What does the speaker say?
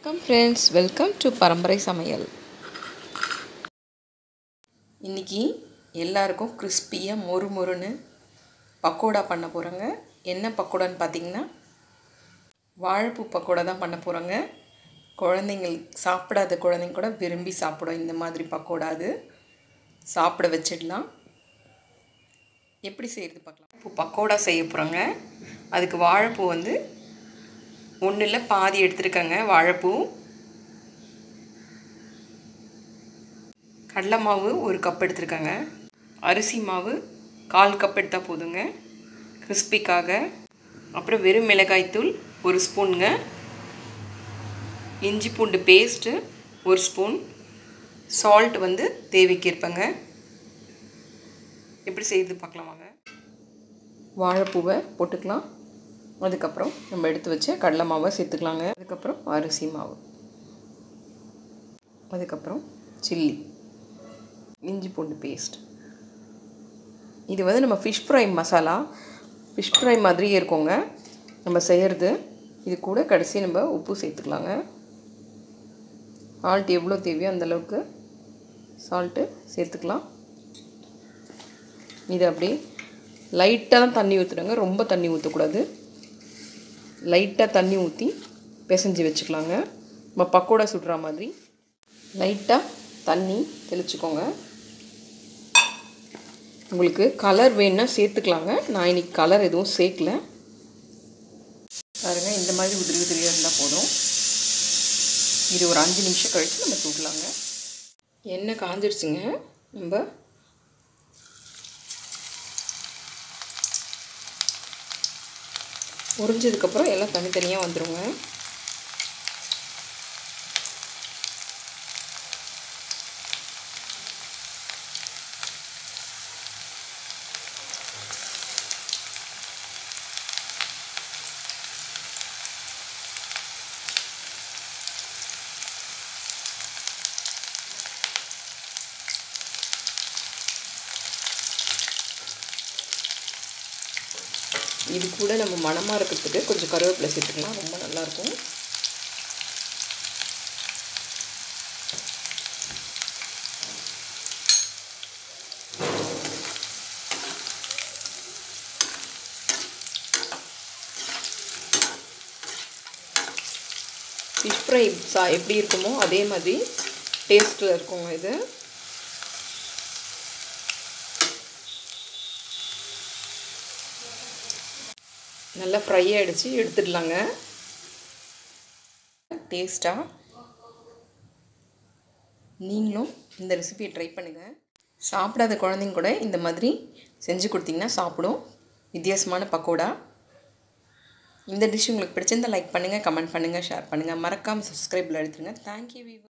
வணக்கம் friends welcome to பரம்பரை சமையல் இன்றைக்கி எல்லாருக்கும் கிறிஸ்பியாக மொறு மொறுன்னு பக்கோடா பண்ண போகிறோங்க என்ன பக்கோடான்னு பார்த்தீங்கன்னா வாழைப்பூ பக்கோடா தான் பண்ண போகிறோங்க குழந்தைங்கள் சாப்பிடாத குழந்தைங்க கூட விரும்பி சாப்பிடும் இந்த மாதிரி பக்கோடா அது சாப்பிட வச்சிடலாம் எப்படி செய்கிறது பார்க்கலாம் இப்போ பக்கோடா செய்ய போகிறோங்க அதுக்கு வாழைப்பூ வந்து ஒன்றில் பாதி எடுத்துருக்கேங்க வாழைப்பூ கடலை மாவு ஒரு கப் எடுத்துருக்கேங்க அரிசி மாவு கால் கப் எடுத்தால் போதுங்க கிறிஸ்பிக்காக அப்புறம் வெறும் மிளகாய்த்தூள் ஒரு ஸ்பூனுங்க இஞ்சி பூண்டு பேஸ்ட்டு ஒரு ஸ்பூன் சால்ட் வந்து தேவைக்கு இருப்பேங்க எப்படி செய்து பார்க்கலாம் வாங்க வாழைப்பூவை போட்டுக்கலாம் அதுக்கப்புறம் நம்ம எடுத்து வச்ச கடலை மாவை சேர்த்துக்கலாங்க அதுக்கப்புறம் அரிசி மாவு அதுக்கப்புறம் சில்லி இஞ்சி பூண்டு பேஸ்ட் இது வந்து நம்ம fish fry masala fish fry மாதிரியே இருக்குங்க நம்ம செய்கிறது இது கூட கடைசி நம்ம உப்பு சேர்த்துக்கலாங்க சால்ட் எவ்வளோ தேவையோ அந்தளவுக்கு சால்ட்டு சேர்த்துக்கலாம் இது அப்படியே லைட்டாக தான் தண்ணி ஊற்றுடுங்க ரொம்ப தண்ணி ஊற்றக்கூடாது லைட்டாக தண்ணி ஊற்றி பிசைஞ்சு வச்சுக்கலாங்க நம்ம பக்கோடா சுடுற மாதிரி லைட்டாக தண்ணி தெளிச்சுக்கோங்க உங்களுக்கு கலர் வேணுன்னா சேர்த்துக்கலாங்க நான் இன்றைக்கி கலர் எதுவும் சேர்க்கல பாருங்கள் இந்த மாதிரி உதிரி உதிரியாக இருந்தால் போதும் இது ஒரு அஞ்சு நிமிஷம் கழித்து நம்ம சுடலாங்க எண்ணெய் காஞ்சிடுச்சுங்க நம்ம உறிஞ்சதுக்கப்புறம் எல்லாம் தனித்தனியாக வந்துடுங்க இது கூட நம்ம மணமாக இருக்கிறதுக்கு கொஞ்சம் கருவேப்பிலை சேர்த்துக்கலாம் ரொம்ப நல்லாயிருக்கும் ஃபிஷ் ஃப்ரை சா எப்படி இருக்குமோ அதே மாதிரி டேஸ்ட்டில் இருக்குங்க இது நல்லா ஃப்ரை ஆகிடுச்சு எடுத்துடலாங்க டேஸ்ட்டாக நீங்களும் இந்த ரெசிபியை ட்ரை பண்ணுங்கள் சாப்பிடாத குழந்தைங்க கூட இந்த மாதிரி செஞ்சு கொடுத்தீங்கன்னா சாப்பிடும் வித்தியாசமான பக்கோடா இந்த டிஷ் உங்களுக்கு பிடிச்சிருந்தால் லைக் பண்ணுங்கள் கமெண்ட் பண்ணுங்கள் ஷேர் பண்ணுங்கள் மறக்காமல் சப்ஸ்கிரைபில் எடுத்துருங்க தேங்க்யூ வீவ்